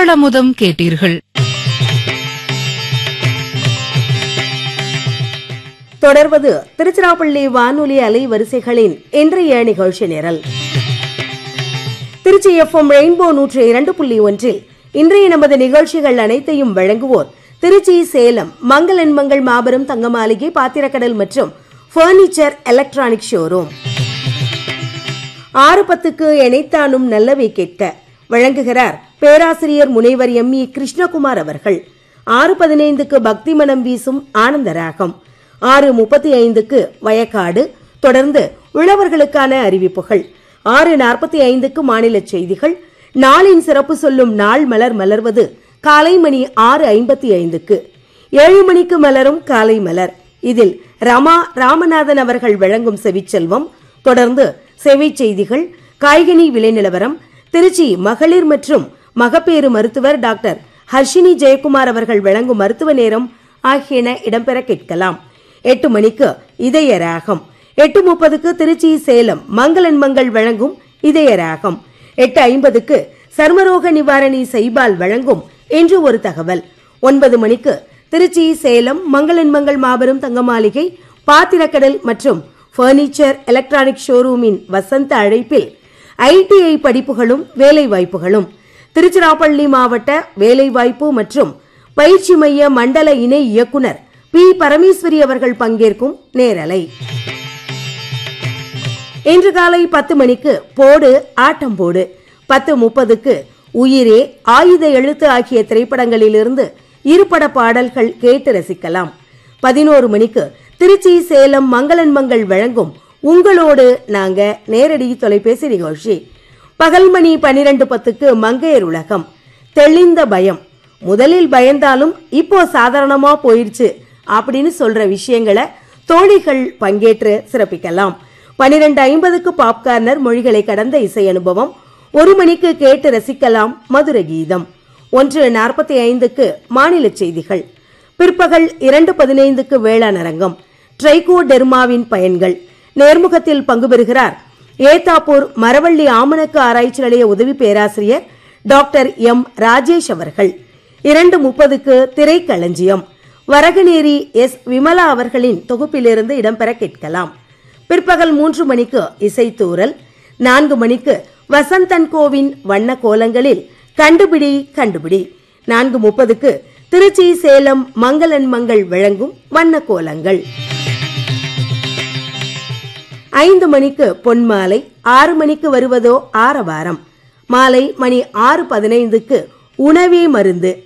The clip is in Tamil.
குரளமுதம் கேட்டீர்கள் தொடர்வது திருச்சிராப்பள்ளி வானொலி அலை வரிசைகளின் இன்றைய நிகழ்ச்சி நிரல் திருச்சி எஃப்எம் ரெயின்போ நூற்று இரண்டு புள்ளி ஒன்றில் இன்றைய நமது நிகழ்ச்சிகள் அனைத்தையும் வழங்குவோர் திருச்சி சேலம் மங்களன்மங்கள் மாபெரும் தங்க மாளிகை பாத்திரக்கடல் மற்றும் பர்னிச்சர் எலக்ட்ரானிக் ஷோரூம் ஆறு பத்துக்கு இணைத்தானும் நல்லவை கேட்க வழங்குகிறார் பேராசிரியர் முனைவர் எம் இ கிருஷ்ணகுமார் அவர்கள் ஆறு பதினைந்துக்கு பக்தி மனம் வீசும் ஆனந்தராகம் ஆறு முப்பத்தி ஐந்துக்கு வயக்காடு தொடர்ந்து உழவர்களுக்கான அறிவிப்புகள் ஆறு நாற்பத்தி ஐந்துக்கு மாநில செய்திகள் நாளின் சிறப்பு சொல்லும் நாள் மலர் மலர்வது காலை மணி ஆறு ஐம்பத்தி ஐந்துக்கு ஏழு மணிக்கு மலரும் காலை மலர் இதில் ரமா ராமநாதன் அவர்கள் வழங்கும் செவிச்செல்வம் தொடர்ந்து செவி செய்திகள் காய்கனி விலை நிலவரம் திருச்சி மகளிர் மற்றும் மகப்பேறு மருத்துவர் டாக்டர் ஹர்ஷினி ஜெயக்குமார் அவர்கள் வழங்கும் மருத்துவ நேரம் ஆகியன இடம்பெற கேட்கலாம் எட்டு மணிக்கு இதய ராகம் எட்டு முப்பதுக்கு திருச்சி சேலம் மங்களன் மங்கள் வழங்கும் இதய ராகம் எட்டு ஐம்பதுக்கு சர்மரோக நிவாரணி செய்பால் வழங்கும் இன்று ஒரு தகவல் ஒன்பது மணிக்கு திருச்சி சேலம் மங்களன் மங்கள் மாபெரும் தங்க மாளிகை பாத்திரக்கடல் மற்றும் பர்னிச்சர் எலக்ட்ரானிக் ஷோரூமின் வசந்த அழைப்பில் ஐடிஐ படிப்புகளும் வேலை வாய்ப்புகளும் திருச்சிராப்பள்ளி மாவட்ட வேலைவாய்ப்பு மற்றும் பயிற்சி மைய மண்டல இணை இயக்குனர் பி பரமேஸ்வரி அவர்கள் பங்கேற்கும் நேரலை இன்று காலை பத்து மணிக்கு போடு ஆட்டம் போடு பத்து முப்பதுக்கு உயிரே ஆயுத எழுத்து ஆகிய திரைப்படங்களிலிருந்து இருபட பாடல்கள் கேட்டு ரசிக்கலாம் பதினோரு மணிக்கு திருச்சி சேலம் மங்களன் மங்கள் வழங்கும் உங்களோடு நாங்க நேரடி தொலைபேசி நிகழ்ச்சி பகல் மணி பன்னிரண்டு பத்துக்கு மங்கையர் உலகம் தெளிந்த பயம் முதலில் பயந்தாலும் இப்போ சாதாரணமா போயிருச்சு அப்படின்னு சொல்ற விஷயங்களை தோழிகள் பங்கேற்று சிறப்பிக்கலாம் பனிரெண்டு ஐம்பதுக்கு பாப்கார்னர் மொழிகளை கடந்த இசை அனுபவம் ஒரு மணிக்கு கேட்டு ரசிக்கலாம் மதுர கீதம் ஒன்று நாற்பத்தி ஐந்துக்கு மாநில செய்திகள் பிற்பகல் இரண்டு பதினைந்துக்கு வேளாண் அரங்கம் ட்ரைகோ டெர்மாவின் பயன்கள் நேர்முகத்தில் பங்கு பெறுகிறார் ஏத்தாப்பூர் மரவள்ளி ஆமணக்கு ஆராய்ச்சி நிலைய உதவி பேராசிரியர் டாக்டர் எம் ராஜேஷ் அவர்கள் இரண்டு முப்பதுக்கு திரைக்களஞ்சியம் வரகநேரி எஸ் விமலா அவர்களின் தொகுப்பிலிருந்து இடம்பெற கேட்கலாம் பிற்பகல் மூன்று மணிக்கு இசைத்தூரல் நான்கு மணிக்கு வசந்தன் கோவின் வண்ண கோலங்களில் கண்டுபிடி கண்டுபிடி நான்கு முப்பதுக்கு திருச்சி சேலம் மங்களன் மங்கள் வழங்கும் வண்ண கோலங்கள் ஐந்து மணிக்கு பொன்மாலை ஆறு மணிக்கு வருவதோ ஆரவாரம் மாலை மணி ஆறு பதினைந்துக்கு உணவே மருந்து